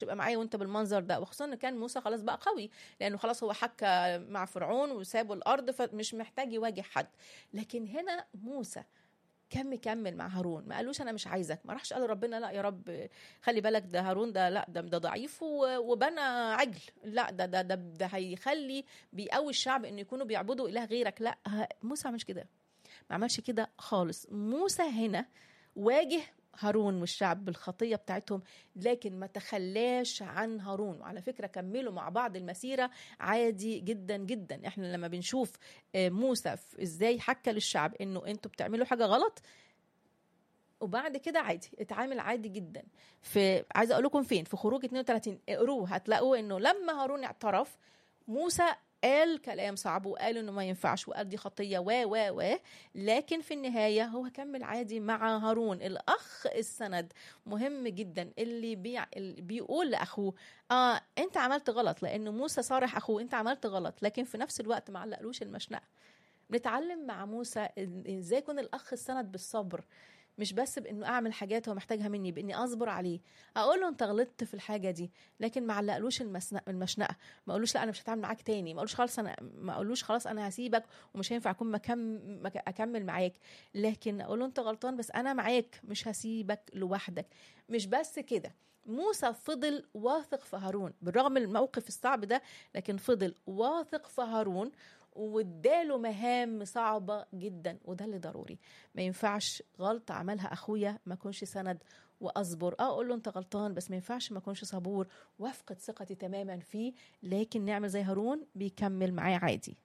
تبقى معايا وانت بالمنظر ده وخصوصا ان كان موسى خلاص بقى قوي لانه خلاص هو حكى مع فرعون وسابوا الارض فمش محتاج يواجه حد لكن هنا موسى كان مكمل مع هارون ما قالوش انا مش عايزك ما راحش قال ربنا لا يا رب خلي بالك ده هارون ده لا ده ده ضعيف و- وبنى عجل لا ده ده ده, ده هيخلي بيقوي الشعب انه يكونوا بيعبدوا اله غيرك لا ه- موسى مش كده ما عملش كده خالص موسى هنا واجه هارون والشعب بالخطية بتاعتهم لكن ما تخلاش عن هارون وعلى فكرة كملوا مع بعض المسيرة عادي جدا جدا احنا لما بنشوف آه، موسى في- ازاي حكى للشعب انه انتوا بتعملوا حاجة غلط وبعد كده عادي اتعامل عادي جدا في عايزه اقول لكم فين في خروج 32 اقروه هتلاقوا انه لما هارون اعترف موسى قال كلام صعب وقال انه ما ينفعش وقال دي خطيه و و و لكن في النهايه هو كمل عادي مع هارون الاخ السند مهم جدا اللي بيع... اللي بيقول لاخوه اه انت عملت غلط لانه موسى صارح اخوه انت عملت غلط لكن في نفس الوقت ما علقلوش المشنقه بنتعلم مع موسى إن- ازاي يكون الاخ السند بالصبر مش بس بانه اعمل حاجات هو محتاجها مني باني اصبر عليه اقول له انت غلطت في الحاجه دي لكن ما علقلوش المسن- المشنقه ما اقولوش لا انا مش هتعامل معاك تاني ما اقولوش خلاص انا ما اقولوش خلاص انا هسيبك ومش هينفع اكون مكم مك- اكمل معاك لكن اقول له انت غلطان بس انا معاك مش هسيبك لوحدك مش بس كده موسى فضل واثق في هارون بالرغم من الموقف الصعب ده لكن فضل واثق في هارون واداله مهام صعبة جدا وده اللي ضروري ما ينفعش غلطة عملها أخويا ما أكونش سند وأصبر أه أقول له أنت غلطان بس ما ينفعش ما أكونش صبور وافقد ثقتي تماما فيه لكن نعمل زي هارون بيكمل معاه عادي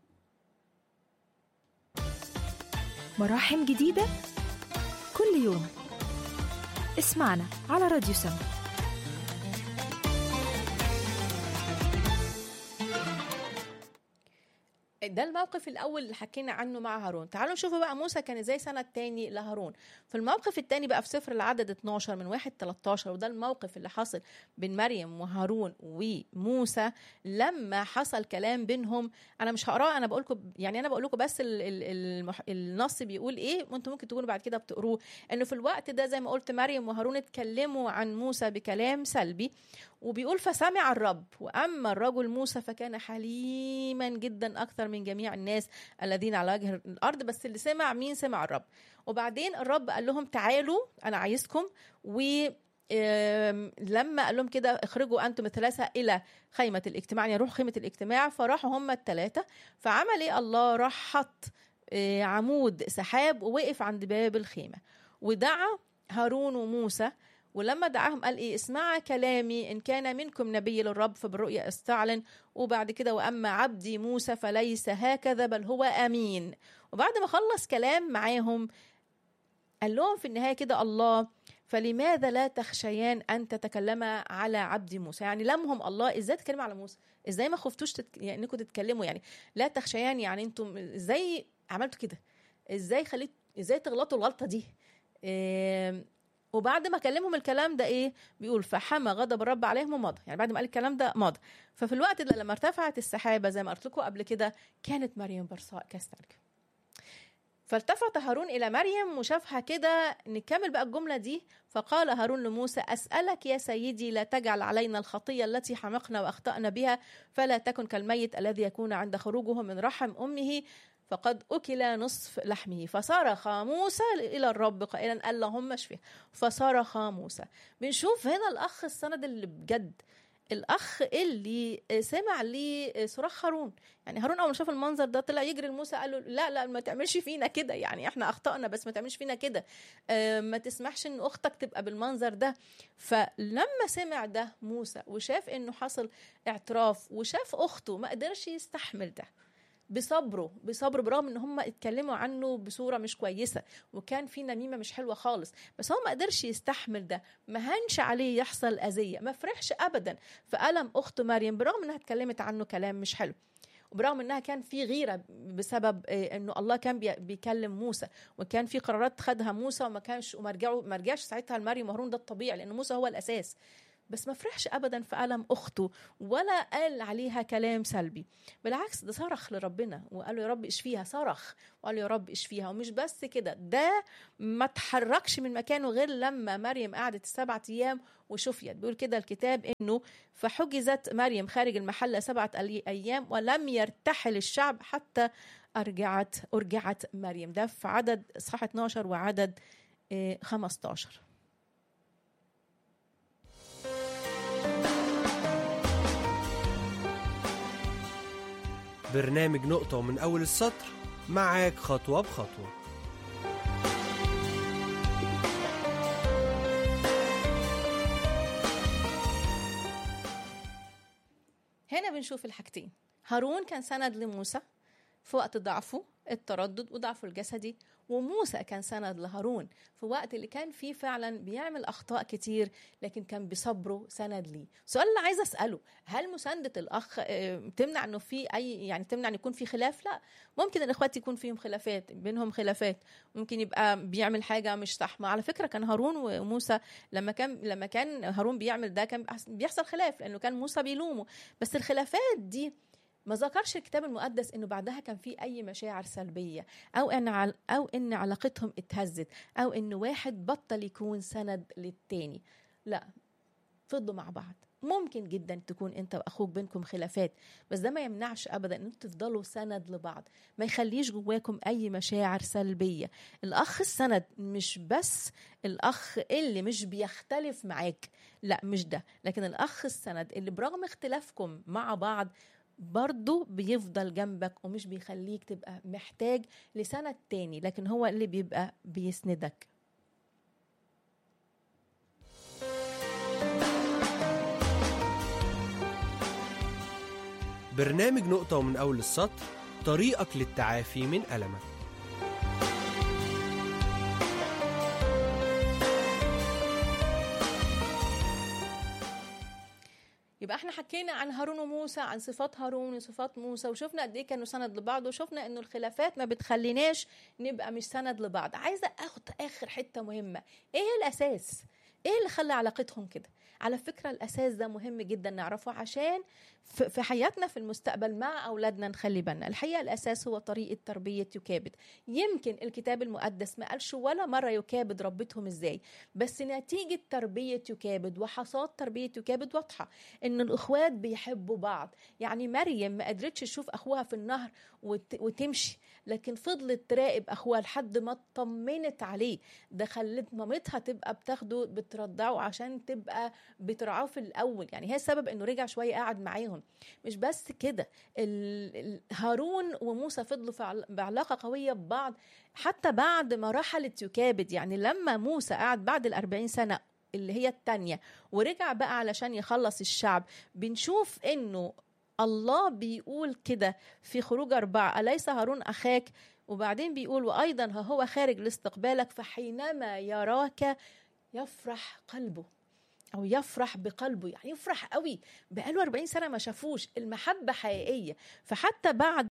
مراحم جديدة كل يوم اسمعنا على راديو سما ده الموقف الاول اللي حكينا عنه مع هارون تعالوا نشوفوا بقى موسى كان ازاي سنه تاني لهارون في الموقف التاني بقى في سفر العدد 12 من 1 13 وده الموقف اللي حصل بين مريم وهارون وموسى لما حصل كلام بينهم انا مش هقراه انا بقول لكم يعني انا بقول لكم بس ال ال المح النص بيقول ايه وانتم ممكن تكونوا بعد كده بتقروه انه في الوقت ده زي ما قلت مريم وهارون اتكلموا عن موسى بكلام سلبي وبيقول فسمع الرب واما الرجل موسى فكان حليما جدا اكثر من جميع الناس الذين على وجه الارض بس اللي سمع مين سمع الرب وبعدين الرب قال لهم تعالوا انا عايزكم و آم، لما قال لهم كده اخرجوا انتم الثلاثه الى خيمه الاجتماع يعني روحوا خيمه الاجتماع فراحوا هم الثلاثه فعمل ايه الله راح حط آه، عمود سحاب ووقف عند باب الخيمه ودعا هارون وموسى ولما دعاهم قال ايه اسمعا كلامي ان كان منكم نبي للرب فبالرؤيا استعلن وبعد كده واما عبدي موسى فليس هكذا بل هو امين وبعد ما خلص كلام معاهم قال لهم في النهايه كده الله فلماذا لا تخشيان ان تتكلما على عبد موسى يعني لمهم الله ازاي تتكلموا على موسى ازاي ما خفتوش تتك... يعني انكم تتكلموا يعني لا تخشيان يعني انتم ازاي عملتوا كده ازاي خليت ازاي تغلطوا الغلطه دي إيه... وبعد ما كلمهم الكلام ده ايه بيقول فحمى غضب الرب عليهم ومضى يعني بعد ما قال الكلام ده مضى ففي الوقت ده لما ارتفعت السحابه زي ما قلت لكم قبل كده كانت مريم برصاء كالثلج فالتفت هارون الى مريم وشافها كده نكمل بقى الجمله دي فقال هارون لموسى اسالك يا سيدي لا تجعل علينا الخطيه التي حمقنا واخطانا بها فلا تكن كالميت الذي يكون عند خروجه من رحم امه فقد أكل نصف لحمه فصرخ موسى إلى الرب قائلا اللهم اشفه فصرخ موسى بنشوف هنا الأخ السند اللي بجد الأخ اللي سمع ليه صراخ هارون يعني هارون أول ما شاف المنظر ده طلع يجري لموسى قال له لا لا ما تعملش فينا كده يعني احنا أخطأنا بس ما تعملش فينا كده اه ما تسمحش إن أختك تبقى بالمنظر ده فلما سمع ده موسى وشاف إنه حصل اعتراف وشاف أخته ما قدرش يستحمل ده بصبره بصبر برغم ان هم اتكلموا عنه بصوره مش كويسه وكان في نميمه مش حلوه خالص بس هو ما قدرش يستحمل ده ما هنش عليه يحصل اذيه ما فرحش ابدا في الم اخت مريم برغم انها اتكلمت عنه كلام مش حلو وبرغم انها كان في غيره بسبب انه الله كان بيكلم موسى وكان في قرارات خدها موسى وما كانش وما رجعوا ما رجعش ساعتها لمريم وهارون ده الطبيعي لان موسى هو الاساس بس ما فرحش ابدا في الم اخته ولا قال عليها كلام سلبي بالعكس ده صرخ لربنا وقال له يا رب اشفيها صرخ وقال له يا رب اشفيها ومش بس كده ده ما تحركش من مكانه غير لما مريم قعدت السبعة ايام وشفيت بيقول كده الكتاب انه فحجزت مريم خارج المحله سبعه ايام ولم يرتحل الشعب حتى ارجعت ارجعت مريم ده في عدد اصحاح 12 وعدد 15 برنامج نقطة ومن أول السطر معاك خطوة بخطوة هنا بنشوف الحاجتين هارون كان سند لموسى في وقت ضعفه التردد وضعفه الجسدي وموسى كان سند لهارون في وقت اللي كان فيه فعلا بيعمل اخطاء كتير لكن كان بصبره سند ليه السؤال اللي عايزه اساله هل مسانده الاخ تمنع انه في اي يعني تمنع ان يكون في خلاف لا ممكن الاخوات يكون فيهم خلافات بينهم خلافات ممكن يبقى بيعمل حاجه مش صح ما على فكره كان هارون وموسى لما كان لما كان هارون بيعمل ده كان بيحصل خلاف لانه كان موسى بيلومه بس الخلافات دي ما ذكرش الكتاب المقدس انه بعدها كان في اي مشاعر سلبيه او ان عل او ان علاقتهم اتهزت او ان واحد بطل يكون سند للتاني لا فضلوا مع بعض ممكن جدا تكون انت واخوك بينكم خلافات بس ده ما يمنعش ابدا ان انتوا تفضلوا سند لبعض ما يخليش جواكم اي مشاعر سلبيه الاخ السند مش بس الاخ اللي مش بيختلف معاك لا مش ده لكن الاخ السند اللي برغم اختلافكم مع بعض برضه بيفضل جنبك ومش بيخليك تبقى محتاج لسند تاني لكن هو اللي بيبقى بيسندك برنامج نقطة ومن أول السطر طريقك للتعافي من ألمك يبقى احنا حكينا عن هارون وموسى عن صفات هارون وصفات موسى وشفنا قد ايه كانوا سند لبعض وشفنا انه الخلافات ما بتخليناش نبقى مش سند لبعض عايزه اخد اخر حته مهمه ايه الاساس ايه اللي خلى علاقتهم كده على فكره الاساس ده مهم جدا نعرفه عشان في حياتنا في المستقبل مع اولادنا نخلي بالنا الحقيقه الاساس هو طريقه تربيه يكابد يمكن الكتاب المقدس ما قالش ولا مره يكابد ربتهم ازاي بس نتيجه تربيه يكابد وحصاد تربيه يكابد واضحه ان الاخوات بيحبوا بعض يعني مريم ما قدرتش تشوف اخوها في النهر وت... وتمشي لكن فضلت تراقب اخوها لحد ما اطمنت عليه ده خلت مامتها تبقى بتاخده بترضعه عشان تبقى بترعاه في الاول يعني هي السبب انه رجع شويه قعد معاهم مش بس كده هارون وموسى فضلوا في بعلاقه قويه ببعض حتى بعد ما رحلت يكابد يعني لما موسى قعد بعد الأربعين سنه اللي هي التانية ورجع بقى علشان يخلص الشعب بنشوف انه الله بيقول كده في خروج أربعة أليس هارون أخاك وبعدين بيقول وأيضا ها هو خارج لاستقبالك فحينما يراك يفرح قلبه او يفرح بقلبه يعني يفرح قوي بقاله 40 سنه ما شافوش المحبه حقيقيه فحتى بعد